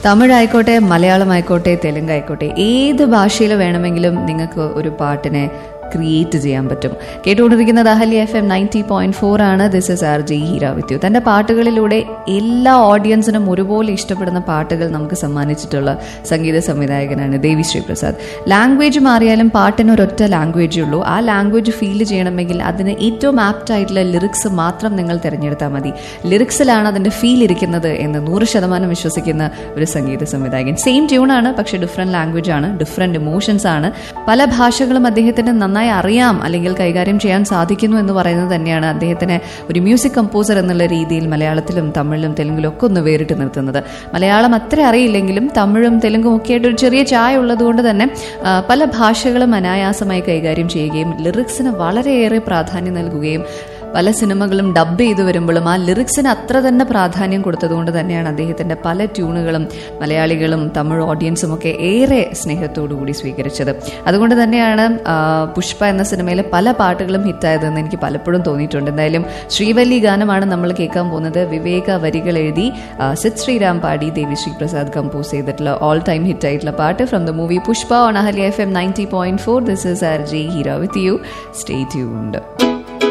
തമിഴായിക്കോട്ടെ മലയാളമായിക്കോട്ടെ തെലുങ്കായിക്കോട്ടെ ഏത് ഭാഷയിൽ വേണമെങ്കിലും നിങ്ങൾക്ക് ഒരു പാട്ടിനെ ക്രിയേറ്റ് ചെയ്യാൻ പറ്റും കേട്ടുകൊണ്ടിരിക്കുന്നത് Ahalya F M ninety point four ആണ് this is R J Heera with you തന്റെ പാട്ടുകളിലൂടെ എല്ലാ ഓഡിയൻസിനും ഒരുപോലെ ഇഷ്ടപ്പെടുന്ന പാട്ടുകൾ നമുക്ക് സമ്മാനിച്ചിട്ടുള്ള സംഗീത സംവിധായകനാണ് ദേവി ശ്രീപ്രസാദ് ലാംഗ്വേജ് മാറിയാലും പാട്ടിന് ഒരൊറ്റ ലാംഗ്വേജേ ഉള്ളൂ ആ ലാംഗ്വേജ് ഫീൽ ചെയ്യണമെങ്കിൽ അതിന് ഏറ്റവും ആപ്റ്റ് ആയിട്ടുള്ള ലിറിക്സ് മാത്രം നിങ്ങൾ തിരഞ്ഞെടുത്താൽ മതി ലിറിക്സിലാണ് അതിന്റെ ഫീൽ ഇരിക്കുന്നത് എന്ന് നൂറ് ശതമാനം വിശ്വസിക്കുന്ന ഒരു സംഗീത സംവിധായകൻ സെയിം ട്യൂണാണ് പക്ഷേ ഡിഫറെന്റ് ലാംഗ്വേജ് ആണ് ഡിഫറെന്റ് ഇമോഷൻസ് ആണ് പല ഭാഷകളും അദ്ദേഹത്തിന് നന്നായി അറിയാം അല്ലെങ്കിൽ കൈകാര്യം ചെയ്യാൻ സാധിക്കുന്നു എന്ന് പറയുന്നത് തന്നെയാണ് അദ്ദേഹത്തിനെ ഒരു മ്യൂസിക് കമ്പോസർ എന്നുള്ള രീതിയിൽ മലയാളത്തിലും തമിഴിലും തെലുങ്കിലും ഒക്കെ ഒന്ന് വേറിട്ട് നിർത്തുന്നത് മലയാളം അത്ര അറിയില്ലെങ്കിലും തമിഴും തെലുങ്കും ഒക്കെ ആയിട്ട് ഒരു ചെറിയ ചായ ഉള്ളതുകൊണ്ട് തന്നെ ആ, പല ഭാഷകളും അനായാസമായി കൈകാര്യം ചെയ്യുകയും ലിറിക്സിന് വളരെയേറെ പ്രാധാന്യം നൽകുകയും പല സിനിമകളും ഡബ് ചെയ്തു വരുമ്പോഴും ആ ലിറിക്സിന് അത്ര തന്നെ പ്രാധാന്യം കൊടുത്തതുകൊണ്ട് തന്നെയാണ് അദ്ദേഹത്തിന്റെ പല ട്യൂണുകളും മലയാളികളും തമിഴ് ഓഡിയൻസും ഒക്കെ ഏറെ സ്നേഹത്തോടു കൂടി സ്വീകരിച്ചത് അതുകൊണ്ട് തന്നെയാണ് ആ, പുഷ്പ എന്ന സിനിമയിലെ പല പാട്ടുകളും ഹിറ്റായതെന്ന് എനിക്ക് പലപ്പോഴും തോന്നിയിട്ടുണ്ട് എന്തായാലും ശ്രീവല്ലി ഗാനമാണ് നമ്മൾ കേൾക്കാൻ പോകുന്നത് വിവേക വരികൾ എഴുതി ആ, സിദ് ശ്രീരാം പാടി ദേവി ശ്രീ പ്രസാദ് കമ്പോസ് ചെയ്തിട്ടുള്ള ഓൾ ടൈം ഹിറ്റ് ആയിട്ടുള്ള പാട്ട് from the movie Pushpa on Ahalya F M ninety point four this is R J hero with you stay tuned